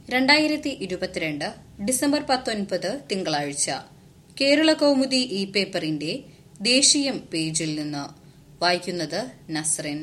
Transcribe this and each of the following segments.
രണ്ടായിരത്തി ഇരുപത്തിരണ്ട് ഡിസംബർ പത്തൊൻപത് തിങ്കളാഴ്ച കേരള കൗമുദി ഇ പേപ്പറിന്റെ ദേശീയം പേജിൽ നിന്ന് വായിക്കുന്നത് നസ്റിൻ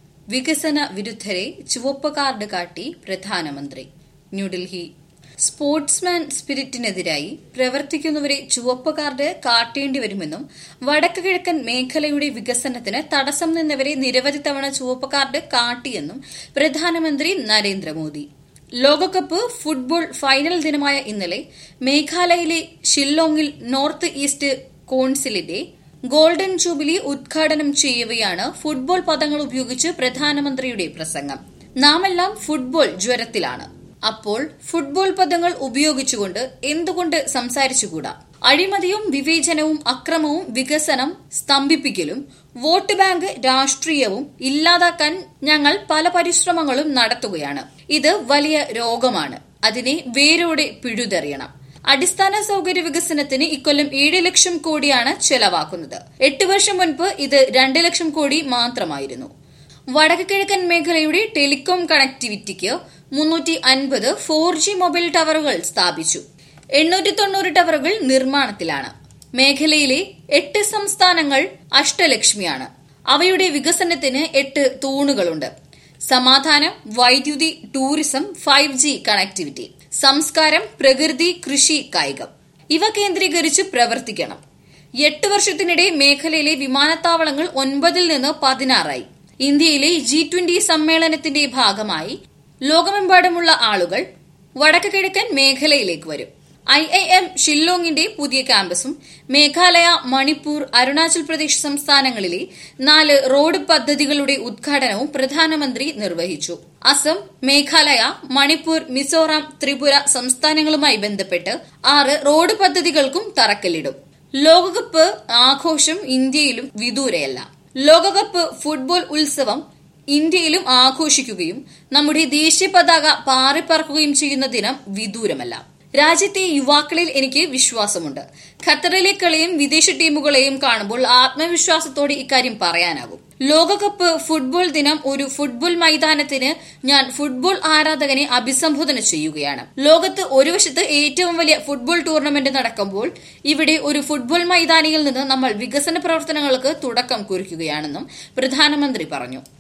വികസന വിരുദ്ധരെ ചുവപ്പ് കാർഡ് കാട്ടി പ്രധാനമന്ത്രി ന്യൂഡൽഹി സ്പോർട്സ്മാൻ സ്പിരിറ്റിനെതിരായി പ്രവർത്തിക്കുന്നവരെ ചുവപ്പ് കാർഡ് കാട്ടേണ്ടി വരുമെന്നും വടക്ക് കിഴക്കൻ മേഖലയുടെ വികസനത്തിന് തടസ്സം നിന്നവരെ നിരവധി തവണ ചുവപ്പ് കാർഡ് കാട്ടിയെന്നും പ്രധാനമന്ത്രി നരേന്ദ്രമോദി ലോകകപ്പ് ഫുട്ബോൾ ഫൈനൽ ദിനമായ ഇന്നലെ മേഘാലയയിലെ ഷില്ലോങ്ങിൽ നോർത്ത് ഈസ്റ്റ് കോൺസിലിന്റെ ഗോൾഡൻ ജൂബിലി ഉദ്ഘാടനം ചെയ്യവെയാണ് ഫുട്ബോൾ പദങ്ങൾ ഉപയോഗിച്ച് പ്രധാനമന്ത്രിയുടെ പ്രസംഗം നാമെല്ലാം ഫുട്ബോൾ ജ്വരത്തിലാണ് അപ്പോൾ ഫുട്ബോൾ പദങ്ങൾ ഉപയോഗിച്ചുകൊണ്ട് എന്തുകൊണ്ട് സംസാരിച്ചുകൂടാ അഴിമതിയും വിവേചനവും അക്രമവും വികസനം സ്തംഭിപ്പിക്കലും വോട്ട് ബാങ്ക് രാഷ്ട്രീയവും ഇല്ലാതാക്കാൻ ഞങ്ങൾ പല പരിശ്രമങ്ങളും നടത്തുകയാണ് ഇത് വലിയ രോഗമാണ് അതിനെ വേരോടെ പിഴുതെറിയണം അടിസ്ഥാന സൗകര്യ വികസനത്തിന് ഇക്കൊല്ലം ഏഴ് ലക്ഷം കോടിയാണ് ചെലവാക്കുന്നത് എട്ട് വർഷം മുൻപ് ഇത് രണ്ട് ലക്ഷം കോടി മാത്രമായിരുന്നു വടക്ക് കിഴക്കൻ മേഖലയുടെ ടെലികോം കണക്ടിവിറ്റിക്ക് മുന്നൂറ്റി അൻപത് ഫോർ ജി മൊബൈൽ ടവറുകൾ സ്ഥാപിച്ചു എണ്ണൂറ്റി തൊണ്ണൂറ് ടവറുകൾ നിർമ്മാണത്തിലാണ് മേഖലയിലെ എട്ട് സംസ്ഥാനങ്ങൾ അഷ്ടലക്ഷ്മിയാണ് അവയുടെ വികസനത്തിന് എട്ട് തൂണുകളുണ്ട് സമാധാനം വൈദ്യുതി ടൂറിസം ഫൈവ് ജി കണക്ടിവിറ്റി സംസ്കാരം പ്രകൃതി കൃഷി കായികം ഇവ കേന്ദ്രീകരിച്ച് പ്രവർത്തിക്കണം എട്ട് വർഷത്തിനിടെ മേഖലയിലെ വിമാനത്താവളങ്ങൾ ഒൻപതിൽ നിന്ന് പതിനാറായി ഇന്ത്യയിലെ ജി ട്വന്റി സമ്മേളനത്തിന്റെ ഭാഗമായി ലോകമെമ്പാടുമുള്ള ആളുകൾ വടക്ക് കിഴക്കൻ മേഖലയിലേക്ക് വരും ഐ ഐ എം ഷില്ലോങ്ങിന്റെ പുതിയ ക്യാമ്പസും മേഘാലയ മണിപ്പൂർ അരുണാചൽ പ്രദേശ് സംസ്ഥാനങ്ങളിലെ നാല് റോഡ് പദ്ധതികളുടെ ഉദ്ഘാടനവും പ്രധാനമന്ത്രി നിർവഹിച്ചു അസം മേഘാലയ മണിപ്പൂർ മിസോറാം ത്രിപുര സംസ്ഥാനങ്ങളുമായി ബന്ധപ്പെട്ട് ആറ് റോഡ് പദ്ധതികൾക്കും തറക്കല്ലിടും ലോകകപ്പ് ആഘോഷം ഇന്ത്യയിലും വിദൂരയല്ല ലോകകപ്പ് ഫുട്ബോൾ ഉത്സവം ഇന്ത്യയിലും ആഘോഷിക്കുകയും നമ്മുടെ ദേശീയ പതാക പാറിപ്പറക്കുകയും ചെയ്യുന്ന ദിനം വിദൂരമല്ല രാജ്യത്തെ യുവാക്കളിൽ എനിക്ക് വിശ്വാസമുണ്ട് ഖത്തറിലെ കളിയും വിദേശ ടീമുകളെയും കാണുമ്പോൾ ആത്മവിശ്വാസത്തോടെ ഇക്കാര്യം പറയാനാകും ലോകകപ്പ് ഫുട്ബോൾ ദിനം ഒരു ഫുട്ബോൾ മൈതാനത്തിന് ഞാൻ ഫുട്ബോൾ ആരാധകനെ അഭിസംബോധന ചെയ്യുകയാണ് ലോകത്ത് ഒരു വശത്ത് ഏറ്റവും വലിയ ഫുട്ബോൾ ടൂർണമെന്റ് നടക്കുമ്പോൾ ഇവിടെ ഒരു ഫുട്ബോൾ മൈതാനിയിൽ നിന്ന് നമ്മൾ വികസന പ്രവർത്തനങ്ങൾക്ക് തുടക്കം കുറിക്കുകയാണെന്നും പ്രധാനമന്ത്രി പറഞ്ഞു